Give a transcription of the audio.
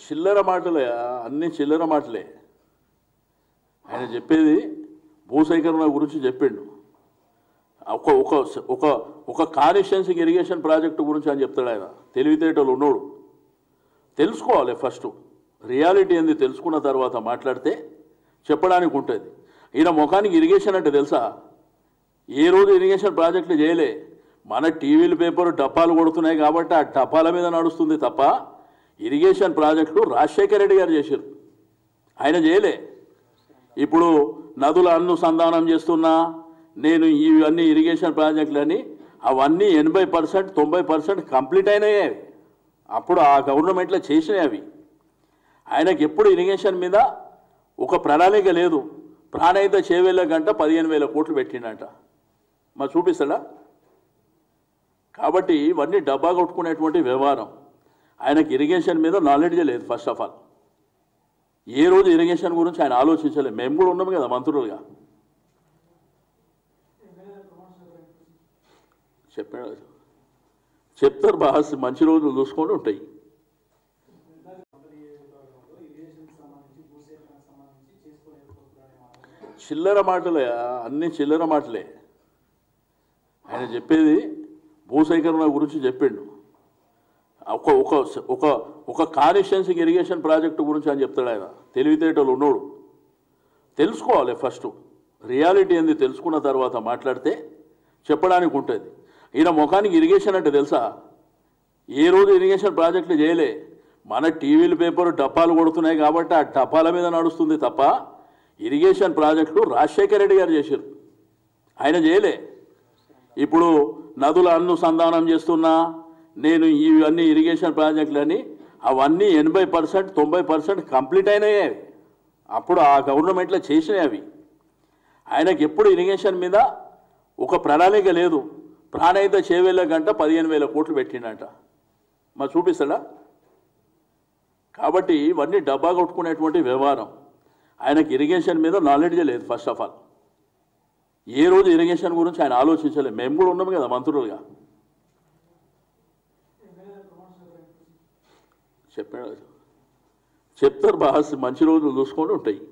చిల్లర మాటలే అన్ని చిల్లర మాటలే ఆయన చెప్పేది భూసేకరణ గురించి చెప్పిండు ఒక ఒక ఒక ఒక కాన్స్టిట్యున్సీకి ఇరిగేషన్ ప్రాజెక్టు గురించి అని చెప్తాడు ఆయన తెలివితేటలు ఉన్నోడు తెలుసుకోవాలి ఫస్ట్ రియాలిటీ ఏంది తెలుసుకున్న తర్వాత మాట్లాడితే చెప్పడానికి ఉంటుంది ఈయన ముఖానికి ఇరిగేషన్ అంటే తెలుసా ఏ రోజు ఇరిగేషన్ ప్రాజెక్టులు చేయలే మన టీవీలు పేపర్ డప్పాలు కొడుతున్నాయి కాబట్టి ఆ డప్పాల మీద నడుస్తుంది తప్ప ఇరిగేషన్ ప్రాజెక్టులు రాజశేఖర రెడ్డి గారు చేశారు ఆయన చేయలే ఇప్పుడు నదుల అనుసంధానం చేస్తున్నా నేను ఇవన్నీ ఇరిగేషన్ ప్రాజెక్టులని అవన్నీ ఎనభై పర్సెంట్ తొంభై పర్సెంట్ కంప్లీట్ అయినాయి అవి అప్పుడు ఆ గవర్నమెంట్లో చేసినాయి అవి ఆయనకి ఎప్పుడు ఇరిగేషన్ మీద ఒక ప్రణాళిక లేదు ప్రాణహిత చేవేళ్ళ గంట పదిహేను వేల కోట్లు పెట్టిండట మరి చూపిస్తాడా కాబట్టి ఇవన్నీ డబ్బా కొట్టుకునేటువంటి వ్యవహారం ఆయనకి ఇరిగేషన్ మీద నాలెడ్జే లేదు ఫస్ట్ ఆఫ్ ఆల్ ఏ రోజు ఇరిగేషన్ గురించి ఆయన ఆలోచించలేదు మేము కూడా ఉన్నాం కదా మంత్రులుగా చెప్పాడు చెప్తారు బాగా మంచి రోజులు చూసుకొని ఉంటాయి చిల్లర మాటలే అన్ని చిల్లర మాటలే ఆయన చెప్పేది భూసేకరణ గురించి చెప్పిండు ఒక ఒక ఒక ఒక కాన్స్టిట్యున్సీకి ఇరిగేషన్ ప్రాజెక్టు గురించి అని చెప్తాడు ఆయన తెలివితేటలు ఉన్నోడు తెలుసుకోవాలి ఫస్ట్ రియాలిటీ ఏంది తెలుసుకున్న తర్వాత మాట్లాడితే చెప్పడానికి ఉంటుంది ఈయన ముఖానికి ఇరిగేషన్ అంటే తెలుసా ఏ రోజు ఇరిగేషన్ ప్రాజెక్టులు చేయలే మన టీవీలు పేపర్ డప్పాలు కొడుతున్నాయి కాబట్టి ఆ డప్పాల మీద నడుస్తుంది తప్ప ఇరిగేషన్ ప్రాజెక్టులు రాజశేఖర రెడ్డి గారు చేశారు ఆయన చేయలే ఇప్పుడు నదుల అనుసంధానం చేస్తున్నా నేను ఇవన్నీ ఇరిగేషన్ ప్రాజెక్టులని అవన్నీ ఎనభై పర్సెంట్ తొంభై పర్సెంట్ కంప్లీట్ అయినాయి అవి అప్పుడు ఆ గవర్నమెంట్లో చేసినాయి అవి ఆయనకి ఎప్పుడు ఇరిగేషన్ మీద ఒక ప్రణాళిక లేదు ప్రాణహిత చేవేళ్ళ గంట పదిహేను వేల కోట్లు పెట్టిండట మరి చూపిస్తాడా కాబట్టి ఇవన్నీ డబ్బా కొట్టుకునేటువంటి వ్యవహారం ఆయనకి ఇరిగేషన్ మీద నాలెడ్జే లేదు ఫస్ట్ ఆఫ్ ఆల్ ఏ రోజు ఇరిగేషన్ గురించి ఆయన ఆలోచించలేదు మేము కూడా ఉన్నాం కదా మంత్రులుగా చెప్పాడు చెప్తారు బాగా మంచి రోజులు చూసుకొని ఉంటాయి